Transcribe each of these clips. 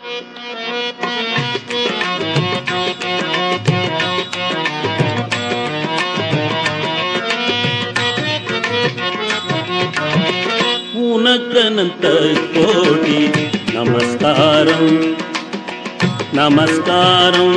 உனக்கனந்த கோடி நமஸ்காரம் நமஸ்காரம்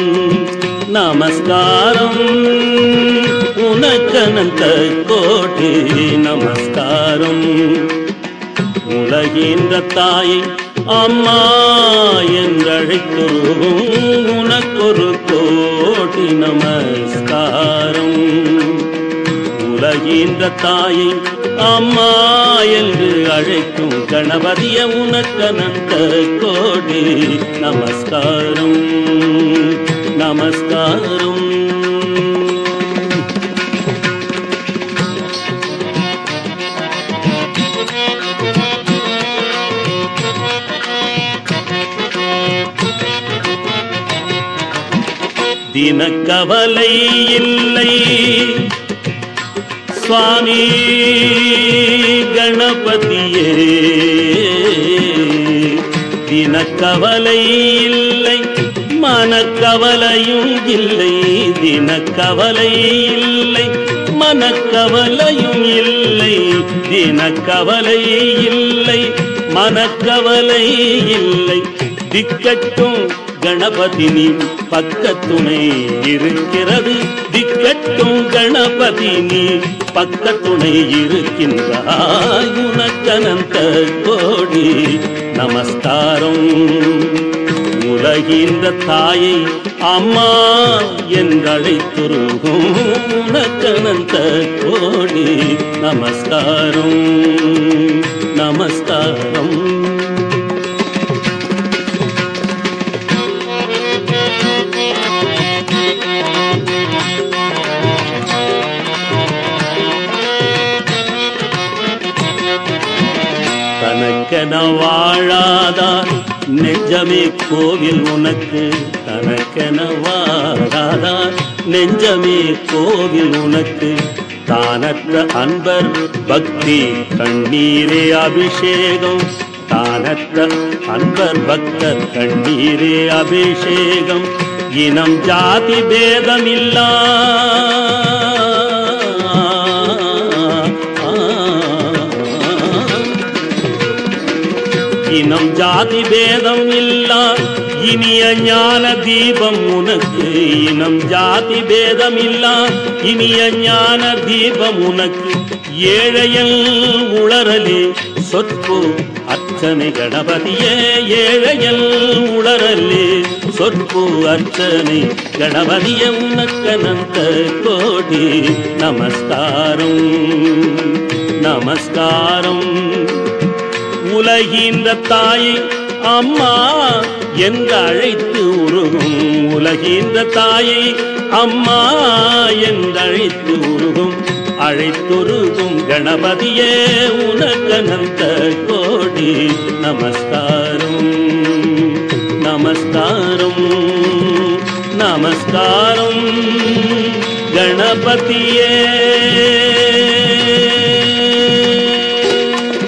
நமஸ்காரம் உனக்கனந்த கோடி நமஸ்காரம் உலகின்ற தாயை அம்மா என்றழைத்தொருவும் உனக்கொரு கோடி நமஸ்காரம் உலகின்ற தாயை அம்மா என்று அழைக்கும் கணபதிய உனக்கனந்த கோடி நமஸ்காரம் நமஸ்காரம் தினக்கவலை இல்லை சுவாமி கணபதியே தினக்கவலை இல்லை மனக்கவலையும் இல்லை தினக்கவலை இல்லை மனக்கவலையும் இல்லை தினக்கவலை இல்லை மனக்கவலை இல்லை திக்கட்டும் கணபதி நீ பக்கத்துணை இருக்கிறது திக்கட்டும் கணபதி நீ பக்கத்துணை இருக்கின்றாய் உனக்கனந்த கோடி நமஸ்காரம் உலகின்ற தாயை அம்மா என்றழைத்துருகும் உனக்கனந்த கோடி நமஸ்காரம் நமஸ்காரம் தனக்கென வாழாதார் நெஞ்சமே கோவில் உனக்கு தனக்கென வாழாதார் நெஞ்சமே கோவில் உனக்கு தானற்ற அன்பர் பக்தி கண்ணீரே அபிஷேகம் தானற்ற அன்பர் பக்தர் கண்ணீரே அபிஷேகம் இனம் ஜாதி பேதமில்லா இனம் ஜாதி பேதம் இல்லா இனிய ஞான தீபம் உனக்கு இனம் ஜாதி பேதம் இல்லா இனிய ஞான தீபம் உனக்கு ஏழையல் உளரலே சொற்பு அர்ச்சனை கணபதியே ஏழையல் உளரலே சொற்பு அர்ச்சனை கணபதிய உனக்கனந்த கோடி நமஸ்காரம் நமஸ்காரம் உலகின்ற தாயை அம்மா என்று அழைத்து உருகும் உலகின்ற தாயை அம்மா என்று அழைத்து உருகும் அழைத்துருகும் கணபதியே உனக்கனந்த கோடி நமஸ்காரம் நமஸ்காரம் நமஸ்காரம் கணபதியே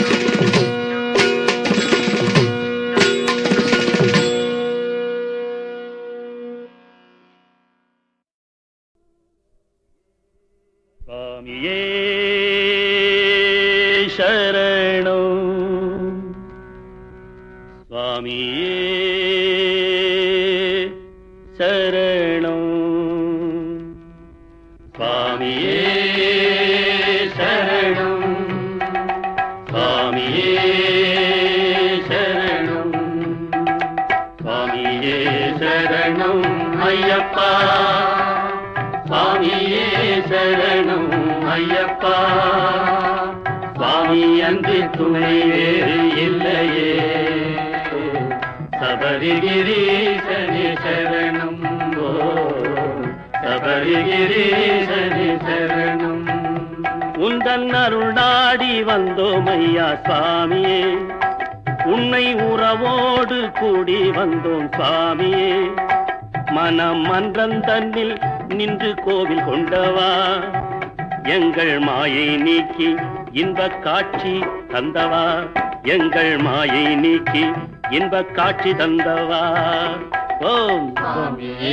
சுவாமியே சரணம் சுவாமியே சரணம் சுவாமியே சரணம் சுவாமியே சரணம் சுவாமியே சரணம் ஐயப்பா சுவாமியே சரணம் ஐயப்பா சுவாமி அன்று துணை வேறு இல்லையே சபரிகிரீசனி சரணம் ஓ சபரிகிரீசனி சரணம் உந்தன் அருள் நாடி வந்தோம் ஐயா சுவாமியே உன்னை உறவோடு கூடி வந்தோம் சுவாமியே மனம் மன்றன் தன்னில் நின்று கோவில் கொண்டவா எங்கள் மாயை நீக்கி இன்ப காட்சி தந்தவா எங்கள் மாயை நீக்கி இன்ப காட்சி தந்தவா ஓம் சுவாமியே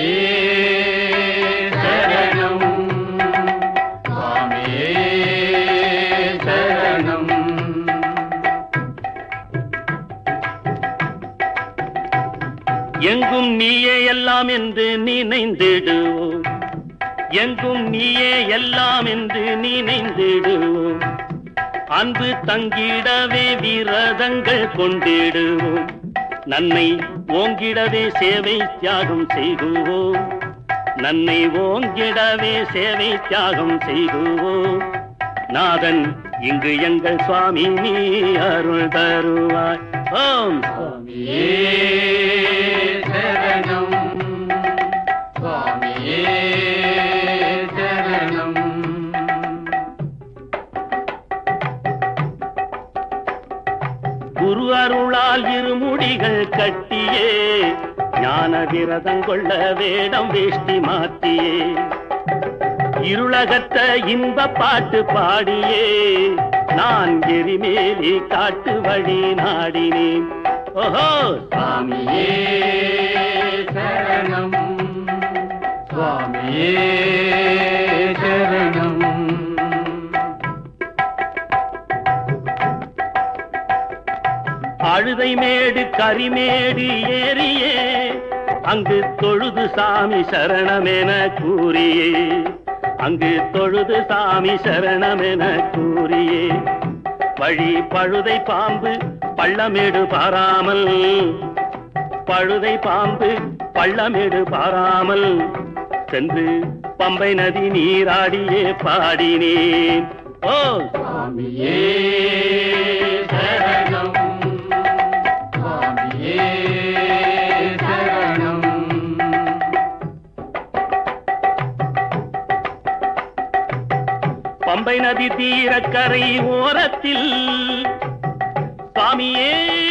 சரணம் சுவாமியே சரணம் எங்கும் நீயே எல்லாம் என்று நினைந்திடுவோம் எங்கும் நீயே எல்லாம் என்று நினைந்திடுவோம் அன்பு தங்கிடவே விரதங்கள் கொண்டிடுவோம் நன்னை ஓங்கிடவே சேவை தியாகம் செய்குவோம் நன்னை ஓங்கிடவே சேவை தியாகம் செய்குவோம் நாதன் இங்கு எங்கள் சுவாமி நீ அருள் தருவாய் ஓம் சுவாமியே சரணம் சுவாமியே சரணம் குரு அருளால் இருமுடிகள் கட்டியே ஞான விரதம் கொள்ள வேடம் வேஷ்டி மாத்தியே இருளகத்த இன்ப பாட்டு பாடியே நான் எரிமேலி காட்டு வழி நாடினேன் ஓஹோ சுவாமியே சரணம் சுவாமியே சரணம் அழுதை மேடு கரிமேடு ஏறியே அங்கு தொழுது சாமி சரணமென கூறியே அங்கு தொழுது சாமி சரணமென கூறியே வழி பழுதை பாம்பு பள்ளமேடு பாராமல் பழுதை பாம்பு பள்ளமேடு பாராமல் சென்று பம்பை நதி நீராடியே பாடினேன் ஓ சுவாமியே சரணம் சுவாமியே சரணம் பம்பை நதி தீரக்கரை ஓரத்தில் சுவாமியே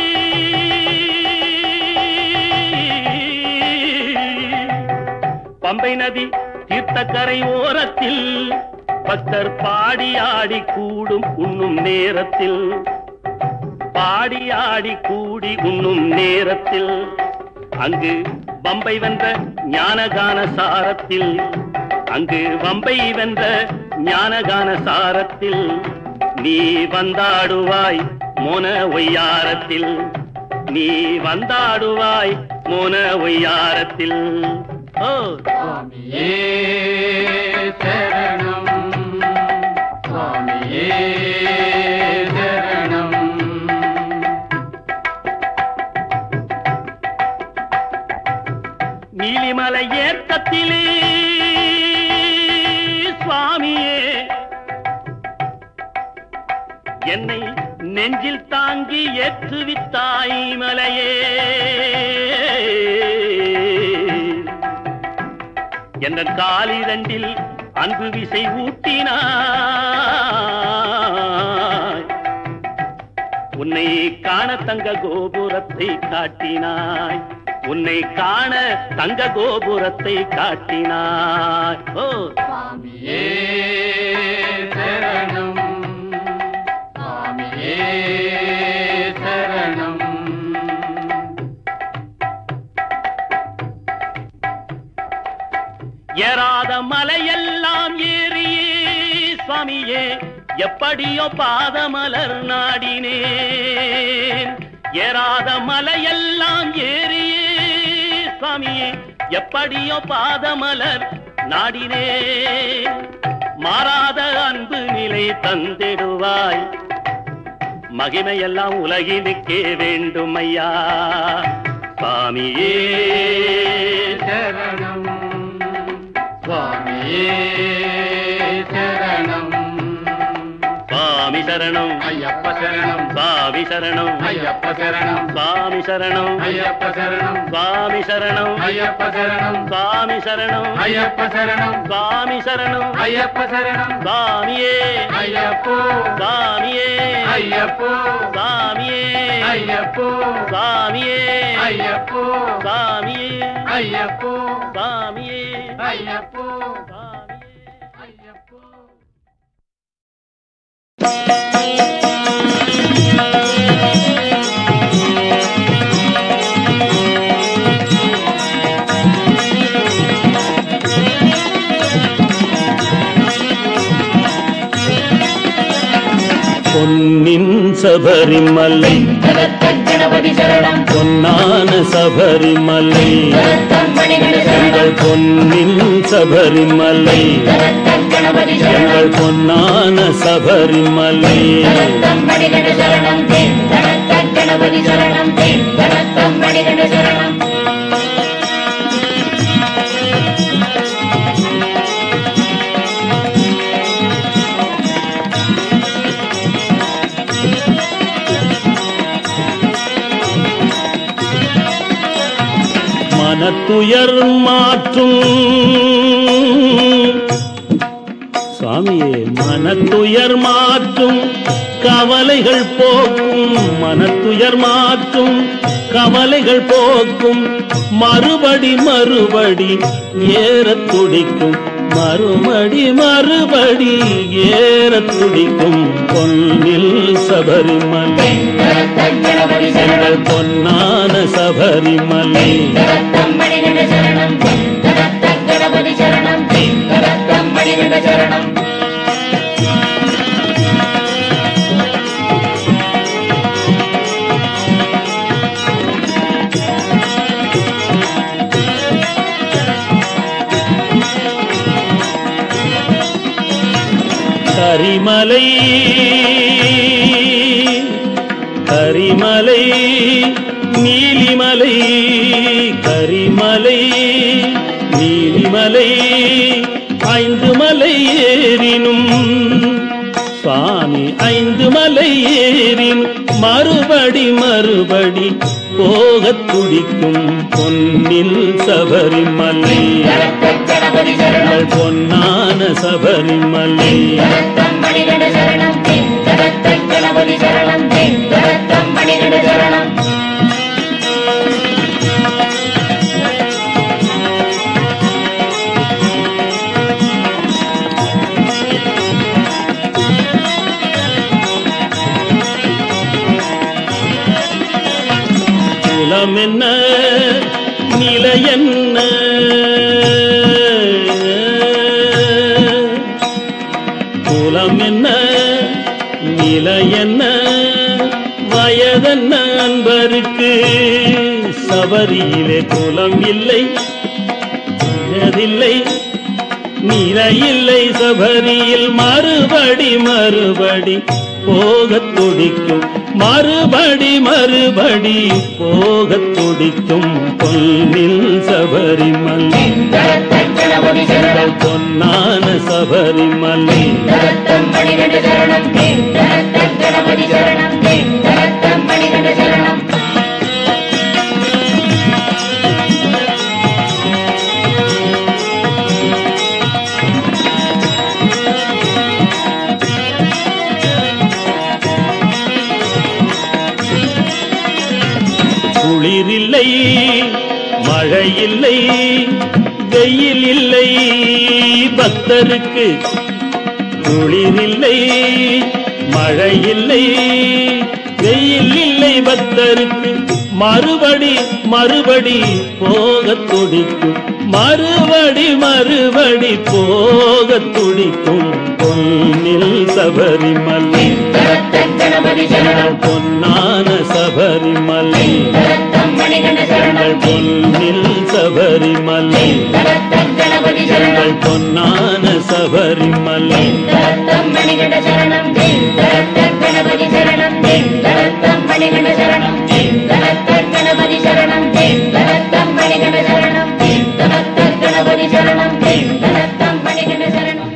பம்பை நதி தீர்த்தக்கரை ஓரத்தில் பக்தர் பாடி ஆடி கூடும் உண்ணும் நேரத்தில் பாடி ஆடி கூடி உண்ணும் நேரத்தில் அங்கு பம்பை வென்ற ஞானகான சாரத்தில் அங்கு வம்பை வென்ற ஞானகான சாரத்தில் நீ வந்தாடுவாய் மோன ஒய்யாரத்தில் நீ வந்தாடுவாய் மோன ஒய்யாரத்தில் ஓ சுவாமியே சரணம் சுவாமியே சரணம் நீலிமலை ஏற்றத்திலே சுவாமியே என்னை நெஞ்சில் தாங்கி ஏற்றுவித்தாய் மலையே என்ற காலிரண்டில் அன்பு விசை ஊட்டினாய் உன்னை காண தங்க கோபுரத்தை காட்டினாய் உன்னை காண தங்க கோபுரத்தை காட்டினாய் ஓ சுவாமியே சரணம் சுவாமியே சரணம் ஏறாத மலையெல்லாம் ஏறியே சுவாமியே எப்படியோ பாதமலர் நாடினேன் ஏறாத மலையெல்லாம் ஏறியே சுவாமியே எப்படியோ பாதமலர் நாடினேன் மாறாத அன்பு நிலை தந்திடுவாய் மகிமையெல்லாம் உலகினுக்கே வேண்டும் ஐயா சுவாமியே சரணம் சுவாமியே சரணம் சுவாமி சரணம் ஐயப்ப சரணம் சுவாமி சரணம் ஐயப்ப சரணம் சுவாமி சரணம் ஐயப்ப சரணம் சுவாமி சரணம் ஐயப்ப சரணம் சுவாமி சரணம் ஐயப்ப சரணம் சுவாமி சரணம் ஐயப்ப சரணம் சுவாமியே ஐயப்போ சுவாமியே ஐயப்போ சுவாமியே ஐயப்போ சுவாமியே ஐயப்போ சுவாமியே ஐயப்போ சுவாமியே ஐயப்போ சுவாமியே ஐயப்போ Thank பொன்னின் சபரிமலை கணபதி சரணம் பொன்னான சபரிமலை மணிகண்ட சரணம் எங்கள் பொன்னின் சபரிமலை கணபதி எங்கள் பொன்னான சபரிமலை மணிகண்ட சரணம் கணபதி சரணம் மணிகண்ட சரணம் மனத்துயர் மாற்றும் சுவாமியே மனத்துயர் மாற்றும் கவலைகள் போக்கும் மனத்துயர் மாற்றும் கவலைகள் போக்கும் மறுபடி மறுபடி ஏறத் துடிக்கும் மறுபடி மறுபடி ஏறத் துடிக்கும் பொன்னில் சபரிமலை கணபதி எங்கள் பொன்னான சபரிமலை மணிகண்ட சரணம் கணபதி சரணம் மணிகண்ட சரணம் கரிமலை கரிமலை நீலிமலை கரிமலை நீலிமலை ஐந்து மலை ஏறினும் சுவாமி ஐந்து மலை ஏறின் மறுபடி மறுபடி போகத் துடிக்கும் பொன்னில் சபரிமலை கணபதி சரணம் எங்கள் பொன்னான சபரிமலை மணிகண்ட சரணம் கணபதி சரணம் மணிகண்ட சரணம் குலம் என்ன நிலை என்ன குலம் என்ன நிலை என்ன வயதென்ன அன்பருக்கு சபரியிலே குலம் இல்லை வயதில்லை நிலையில்லை சபரியில் மறுபடி மறுபடி போகத் துடிக்கும் மறுபடி மறுபடி போகத் துடிக்கும் பொன்னில் சபரிமலை கணபதி சரணம் பொன்னான சபரிமலை மணிகண்ட சரணம் கணபதி சரணம் மணிகண்ட சரணம் குளிரில்லை மழை இல்லை வெயில் இல்லை பக்தருக்கு குளிரில்லை மழை இல்லை வெயில் இல்லை பக்தருக்கு மறுபடி மறுபடி போகத் துடிக்கும் மறுபடி மறுபடி போகத் துடிக்கும் பொன்னில் சபரிமலை கணபதி சரணம் பொன்னான சபரிமலை மணிகண்ட சரணம் எங்கள் பொன்னில் சபரிமலை கணபதி சரணம் எங்கள் பொன்னான சபரிமலை மணிகண்ட சரணம் கணபதி சரணம் மணிகண்ட சரணம் கணபதி சரணம் மணிகண்ட சரணம் கணபதி சரணம் மணிகண்ட சரணம்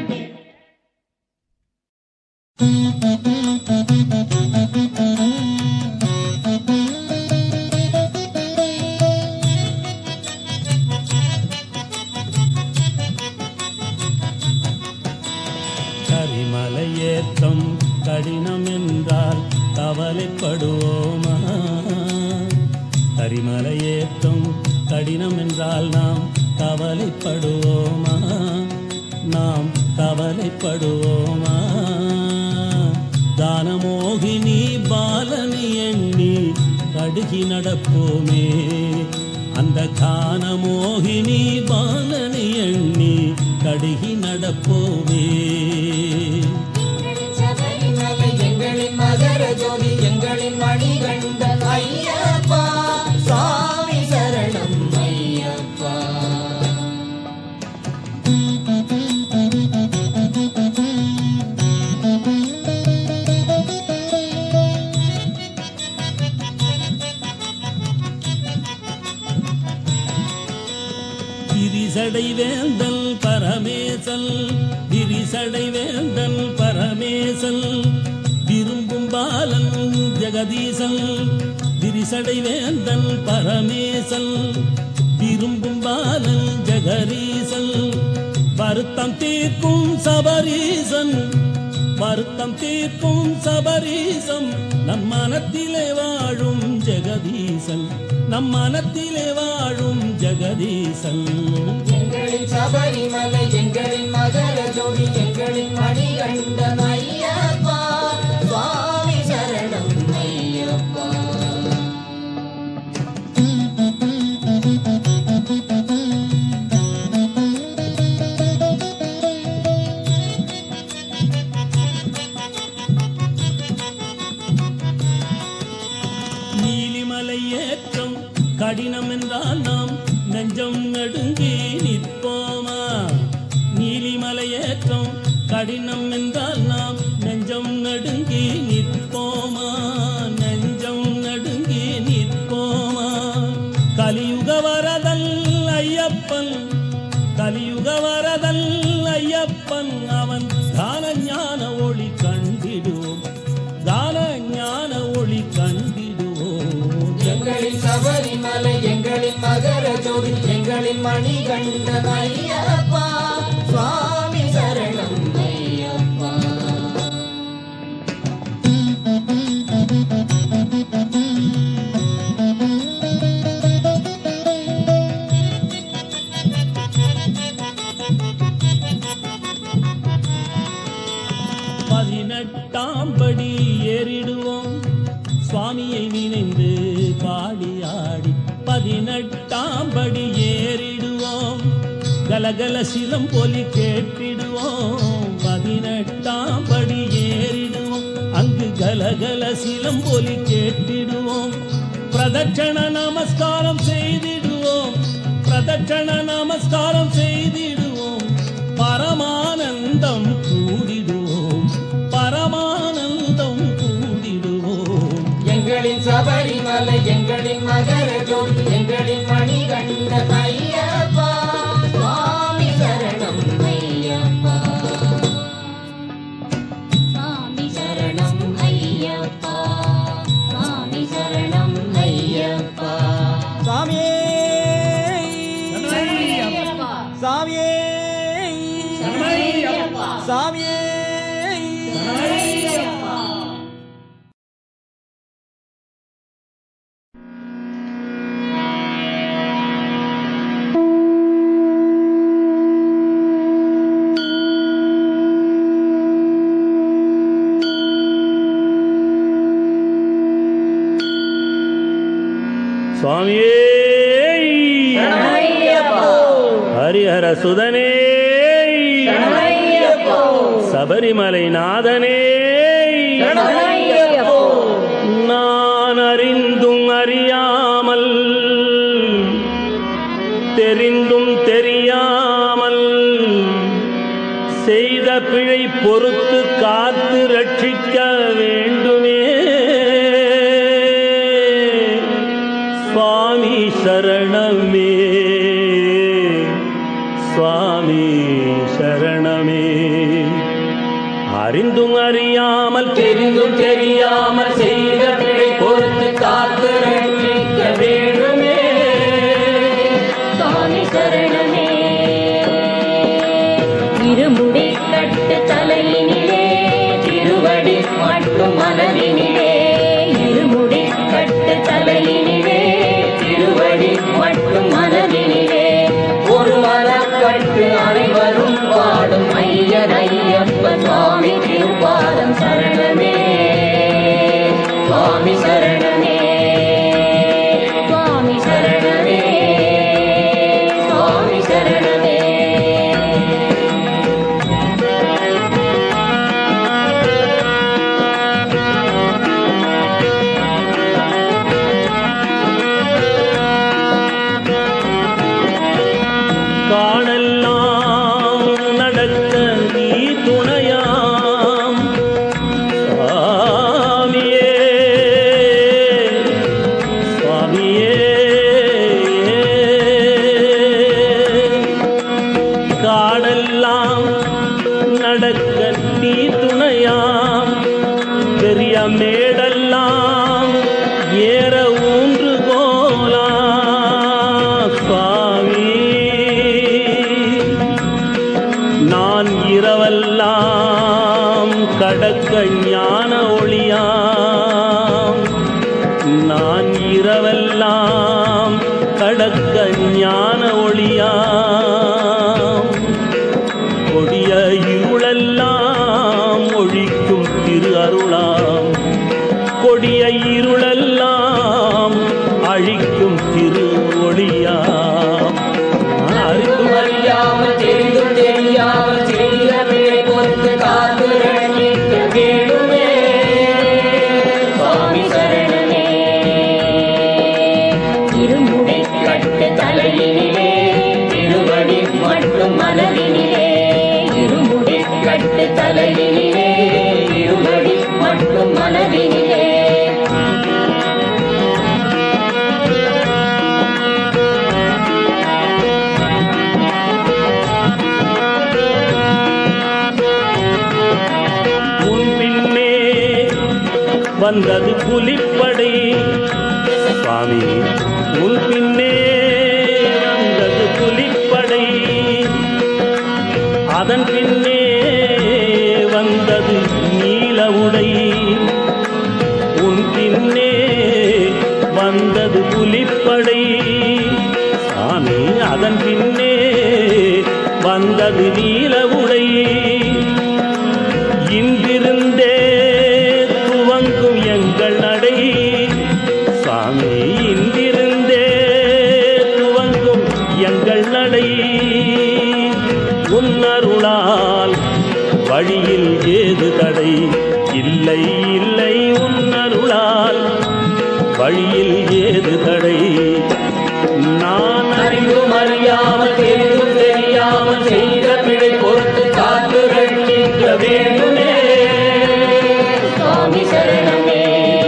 கரிமலையேற்றம் கடினம் என்றால் கவலைப்படுவோமா கரிமலையேற்றம் கடினம் என்றால் நாம் கவலைப்படுவோமா நாம் கவலைப்படுவோமா தானமோகினி பாலனி எண்ணி கடுகி நடப்போமே அந்த கானமோகினி பாலனி எண்ணி கடுகி நடப்போமே சபரிமலை எங்களின் விரிசடை வேந்தன் பரமேசன் விரிசடை வேந்தன் பரமேசன் விரும்பும் பாலன் ஜெகதீசன் விரிசடை வேந்தன் பரமேசன் விரும்பும் பாலன் ஜெகரீசன் வருத்தம் தீர்க்கும் சபரீசன் வருத்தம் தீர்க்கும் சபரீசம் நம் மனத்திலே வாழும் ஜெகதீசன் நம் மனத்திலே வாழும் ஜெகதீசன் எங்களின் சபரிமலை எங்களின் மகர ஜோடி எங்களின் மணிகண்டன் ஐயப்பா சுவாமி சரணம் ஐயப்பா நீலிமலை ஏற்றம் கடினம் என்றால் நாம் நெஞ்சம் நடுங்கி நிற்போமா நீலிமலை ஏற்றம் கடினம் என்றால் நாம் நெஞ்சம் நடுங்கி நிற்போமா நெஞ்சம் நடுங்கி நிற்போமா கலியுக வரதல் ஐயப்பன் கலியுக வரதல் ஐயப்பன் அவன் தான ஞான ஒளி கண்டிடுவோம் தான ஞான ஒளி கண்டிடுவோம் எங்களின் சபரிமலை எங்களின் மகர ஜோடி எங்களின் மணிகண்டன் ஐயப்பா சுவாமி சரணம் ஐயப்பா பதினெட்டாம் படி ஏறிடுவோம் சுவாமியை நினைந்து பாடி ஆடி பதினெட்டாம் படி ஏறிடுவோம் கலகல சிலம் போலி கேட்டிடுவோம் பதினெட்டாம் படி ஏறிடுவோம் அங்கு கலகல சிலம் போலி கேட்டிடுவோம் பிரதட்சண நமஸ்காரம் செய்திடுவோம் பிரதட்சண நமஸ்காரம் செய்திடுவோம் பரமானந்தம் கூடிடுவோம் பரமானந்தம் கூடிடுவோம் எங்களின் சபரிமலை எங்களின் மகர ஜோதி எங்களின் மணிகண்டன் ஐயப்பா சுவாமி சரணம் ஐயப்பா சாமி சரணம் ஐயப்பா சாமி சரணம் ஐயப்பா சாமியே ஐயப்பா சாமியே ஐயப்பா சாமியே ஐயப்பா சுவாமியே ஹரிஹர சுதனே சபரிமலை நாதனே நான் அறிந்தும் அறியாமல் தெரிந்தும் தெரியாமல் செய்த பிழை பொறுத்து காத்து ரட்சிக்க வேண்டுமே சுவாமி சரணமே சுவாமி சரணமே அறிந்தும் அறியாமல் தெரிந்தும் தெரியாமல் செய்த பிழை பொறுத்து காத்து ரட்சிக்க வேண்டுமே சாமி சரணமே இருமுடி கட்டு தலையினிலே திருவடி மட்டும் மனதினிலே இருமுடி கட்டு தலையினிலே திருவடி மட்டும் மனதினிலே ஒரு மனப்பட்டு அனைவரும் பாடும் ஐயன் ஐயப்ப சுவாமி திருப்பாதம் சரணமே சுவாமி சரணமே சுவாமி சரணமே சுவாமி சரணமே காணெல்லாம் நடக்க நீ துணையாம் சாமியே நடக்க ஞான ஒளியாம் கொடிய இருளெல்லாம் ஒழிக்கும் திரு அருளாம் கொடிய இருளெல்லாம் அழிக்கும் திரு ஒளியாம் அறிந்தும் அறியாமல் தெரிந்தும் தெரியாமல் செய்த பிழை பொறுத்து காத்து ரட்சிக்க வேணுமே சுவாமி சரணமே இருமுடி கட்டு தலையினிலே திருவடி மட்டும் மனதினிலே இருமுடி கட்டு தலையினிலே திருவடி மட்டும் மனதினிலே உன் பின்னே வந்தது புலிப்படை சுவாமி உன் பின்னே வந்தது புலிப்படை அதன் பின்னே வந்தது நீல உடை உன் பின்னே வந்தது புலிப்படை சாமி அதன் பின்னே வந்தது நீல உடை இன்றிருந்தே துவங்கும் எங்கள் நடை சாமி இன்றிருந்தே துவங்கும் எங்கள் நடை உன்னருளால் வழியில் ஏது தடை இல்லை இல்லை உன்னருளால் வழியில் ஏது தடை நான் அறிந்தும் அறியாமல் தெரிந்தும் தெரியாமல் செய்த பிழை பொறுத்து காத்து ரட்சிக்க வேணுமே சுவாமி சரணமே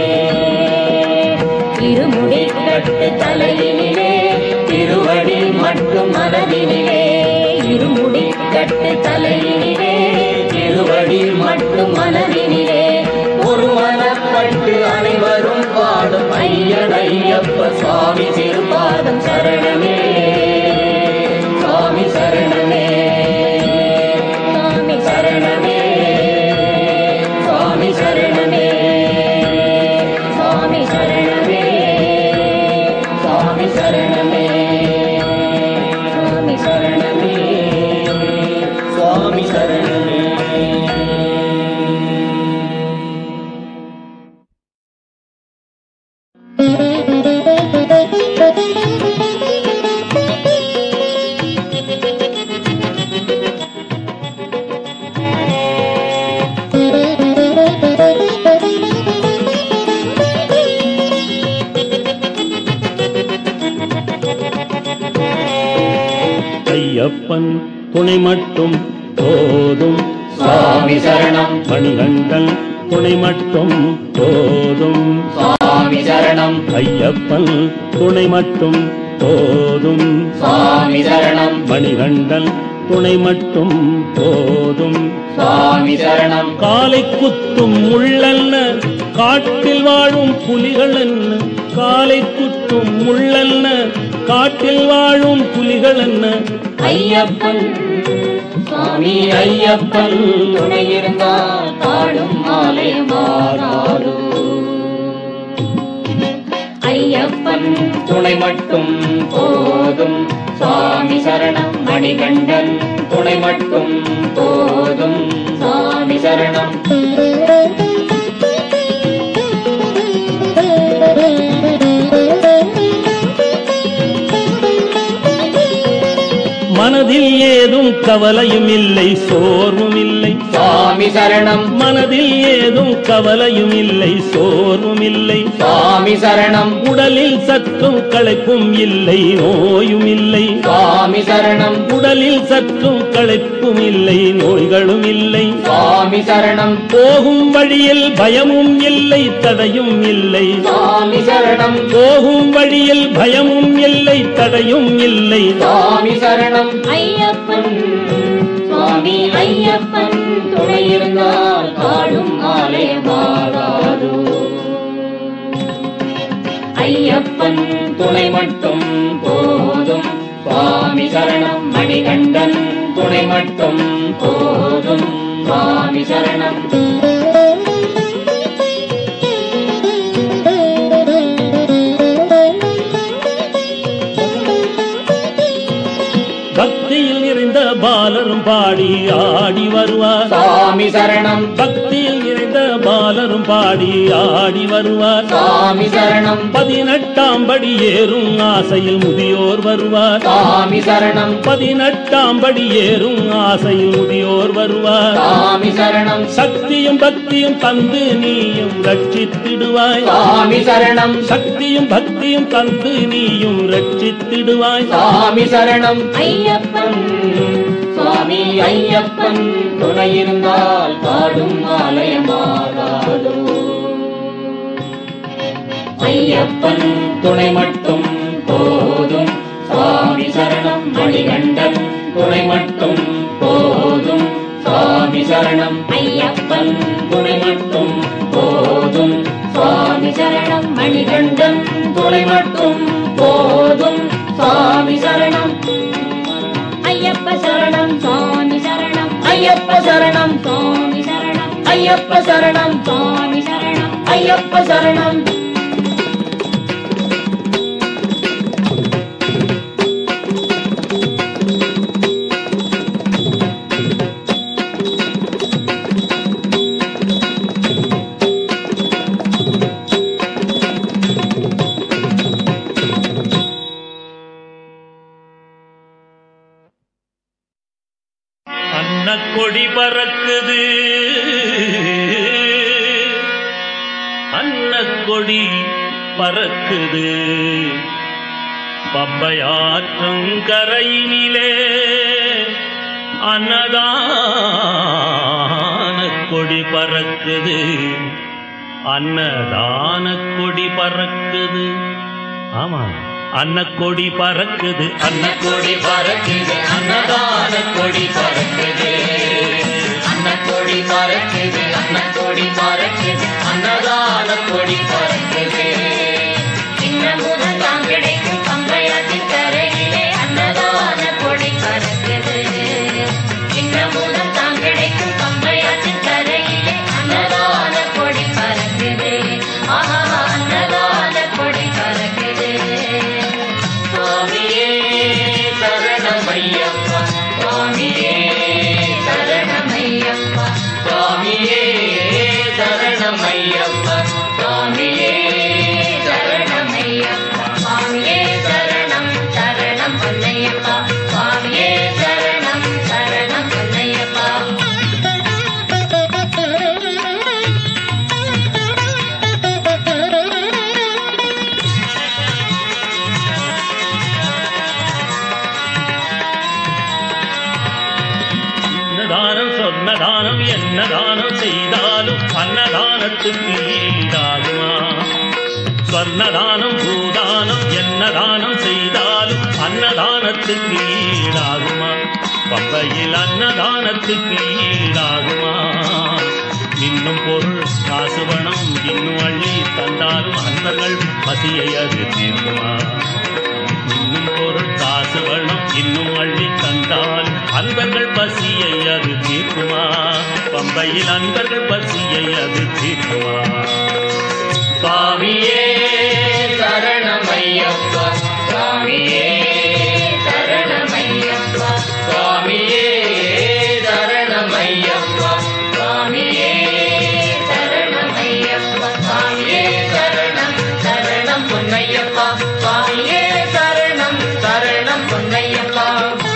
இருமுடி கட்டு தலையினிலே திருவடி மட்டும் மனதினிலே இருமுடி கட்டு தலையினிலே திருவடி மட்டும் மனதினிலே ஒரு மனப்பட்டு அனைவரும் பாடும் ஐயன் ஐயப்ப சுவாமி திருப்பாதம் சரணமே சுவாமி சரணமே சுவாமி சரணமே சுவாமி சரணமே சுவாமி சரணமே சுவாமி சரணமே சுவாமி சரணமே சுவாமி சரணமே ஐயப்பன் துணை மட்டும் போதும் சுவாமி சரணம் மணிகண்டன் துணை மட்டும் போதும் சுவாமி சரணம் ஐயப்பன் துணை மட்டும் போதும் சுவாமி சரணம் மணிகண்டன் துணை மட்டும் போதும் சுவாமி சரணம் காலை குத்தும் முள்ளல்ல காட்டில் வாழும் புலிகள் என்ன காலை குத்தும் முள்ளல்ல காட்டில் வாழும் புலிகள் என்ன ஐயப்பன் சுவாமி ஐயப்பன் துணை இருந்தால் பாடும் மாலை மாறாதோ ஐயப்பன் துணை மட்டும் போதும் சுவாமி சரணம் மணிகண்டன் துணை மட்டும் போதும் சுவாமி சரணம் மனதில் ஏதும் கவலையும் இல்லை சோர்வும் இல்லை சுவாமி சரணம் மனதில் ஏதும் கவலையும் இல்லை சோர்வும் இல்லை சுவாமி சரணம் உடலில் சற்றும் களைப்பும் இல்லை நோயும் இல்லை சுவாமி சரணம் உடலில் சற்றும் களைப்பும் இல்லை நோய்களும் இல்லை சுவாமி சரணம் போகும் வழியில் பயமும் இல்லை தடையும் இல்லை சுவாமி சரணம் போகும் வழியில் பயமும் இல்லை தடையும் இல்லை சுவாமி சரணம் ஐயப்பன் சுவாமி ஐயப்பன் துணை இருந்தால் பாடும் மாலை மாறாதோ ஐயப்பன் துணை மட்டும் போதும் சுவாமி சரணம் மணிகண்டன் துணை மட்டும் போதும் சுவாமி சரணம் பாலரும் பாடி ஆடி வருவார் சுவாமி சரணம் பக்தியில் நிறைந்த பாலரும் பாடி ஆடி வருவார் சுவாமி சரணம் பதினெட்டாம் படி ஏறும் ஆசையில் முதியோர் வருவார் சுவாமி சரணம் பதினெட்டாம் படி ஏறும் ஆசையில் முதியோர் வருவார் சுவாமி சரணம் சக்தியும் பக்தியும் தந்து நீயும் ரட்சித்திடுவாய் சுவாமி சரணம் சக்தியும் பக்தியும் தந்து நீயும் ரட்சித்திடுவாய் சுவாமி சரணம் ஐயப்பன் சுவாமி ஐயப்பன் துணை இருந்தால் பாடும் ஆலயமாகாதோ ஐயப்பன் துணை மட்டும் போதும் சுவாமி சரணம் மணிகண்டன் துணை மட்டும் போதும் சுவாமி சரணம் ஐயப்பன் துணை மட்டும் போதும் சுவாமி சரணம் மணிகண்டன் துணை மட்டும் போதும் சுவாமி சரணம் ஐயப்ப சரணம் சுவாமி சரணம் ஐயப்ப சரணம் சுவாமி சரணம் ஐயப்ப சரணம் சுவாமி சரணம் ஐயப்ப சரணம் அன்னக்கொடி பறக்குது அன்னக்கொடி பறக்குது பம்பையாற்றும் கரையினிலே அன்னதான கொடி பறக்குது அன்னதான கொடி பறக்குது ஆமா அன்னக்கொடி பறக்குது அன்னக்கொடி பறக்குது அன்னதான கொடி பறக்குது அன்னக்கொடி பறக்குது அன்னக்கொடி பறக்குது அன்னதான கொடி பறக்குது இன்னமுதன் தான் கிடைக்கும் பம்பையாற்றின் கரையிலே அன்னதான கொடி பறக்குது இன்னமுதன் தான் கிடைக்கும் பம்பையாற்றின் கரையிலே அன்னதான கொடி பறக்குது ஆஹா அன்னதான கொடி பறக்குது சுவாமியே சரணம் ஐயப்பா சுவாமியே சரணமையப்பா சுவாமியே சரணம் ஐயப்பா சுவாமியே சரணமையப்பா சுவாமியே சரணம் சரணம் பொன்னையப்பா சுவாமியே சரணம் சரணம் பொன்னையப்பா தானம் சொன்ன தானம் என்ன தானம் செய்தாலும் அன்னதானத்துக்கு ஈடாகுமா ஸ்வர்ணதானம் பூதானம் என்ன தானம் செய்தாலும் அன்னதானத்துக்கு ஈடாகுமா பம்பையில் அன்னதானத்துக்கு ஈடாகுமா இன்னும் பொருள் காசு பணம் இன்னும் அள்ளி தந்தாலும் அன்னர்கள் பசியை அது தீர்க்குமா இன்னும் பொருள் காசு வளம் இன்னும் அள்ளி தந்தால் அன்பர்கள் பசியை அது தீர்க்குமா பம்பையில் அன்பர்கள் பசியை அது தீர்க்குமா சுவாமியே சரணம் ஐயப்பா சுவாமியே சரணமையப்பா சுவாமியே சரணம் ஐயப்பா சுவாமியே சரணமையப்பா சுவாமியே சரணம் சரணம் பொன்னையப்பா சுவாமியே சரணம் சரணம் பொன்னையப்பா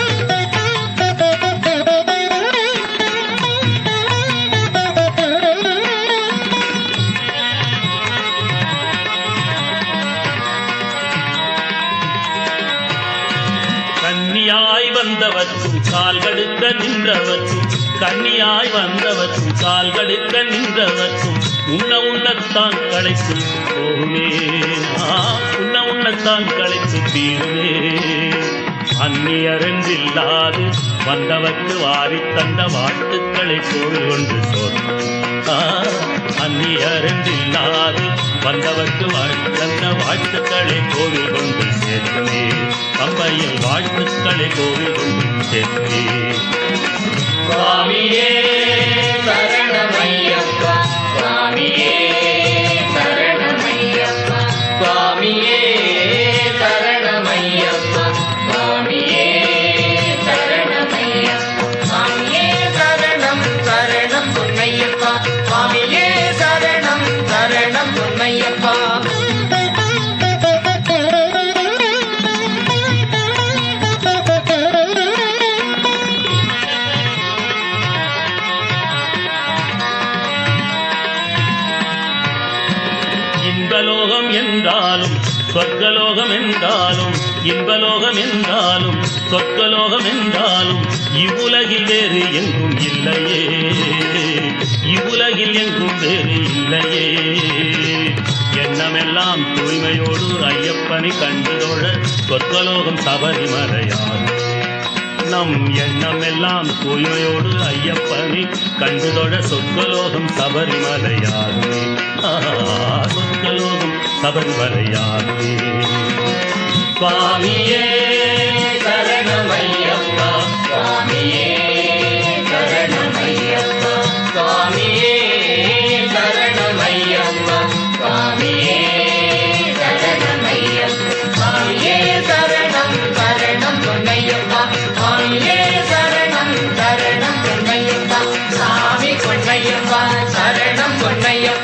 கன்னியாய் வந்தவற்றும் கால்கடுக்க நின்றவற்றும் கன்னியாய் வந்தவற்றும் கால்கடுக்க நின்றவற்றும் உண்ண உண்ணத்தான் களைத்து போகுமே ஆ, உண்ண உண்ணத்தான் களைத்து தீருமே அந்நியரென்றில்லாது வந்தவர்க்கு வாரி தந்த வாழ்த்துக்களை கோவில் கொண்டு சோர்ந்து அந்நியரென்றில்லாது வந்தவர்க்கு வாழ் தந்த வாழ்த்துக்களை கோவில் கொண்டு சேர்த்தே பம்பையில் வாழ்த்துக்களை கோவில் கொண்டு சேர்த்தே சுவாமியே சரணம் ஐயப்பா சுவாமியே சரணமையப்பா சுவாமியே சரணம் ஐயப்பா சுவாமியே சரணமையப்பா இன்பலோகம் என்றாலும் சொர்க்கலோகம் என்றாலும் இவ்வுலகில் வேறு எங்கும் இல்லையே இவ்வுலகில் எங்கும் வேறு இல்லையே எண்ணமெல்லாம் தூய்மையோடு ஐயப்பனை கண்டுதோழ சொர்க்கலோகம் சபரிமலையாகும் நம் எண்ணம் எல்லாம் தூய்மையோடு ஐயப்பனை கண்டுதொழ சொற்கலோகம் சபரிமலையாகுமே ஆஹா, சொற்கலோகம் சபரிமலையாகுமே சுவாமியே சரணமையப்பா சுவாமியே சரணமையப்பா சுவாமியே சரணமையப்பா சுவாமியே சரணமையப்பா சுவாமியே சரணம் சரணம் பொன்னையப்பா சுவாமியே சரணம் சரணம் பொன்னையப்பா சாமி பொன்னையப்பா சரணம் பொன்னையப்பா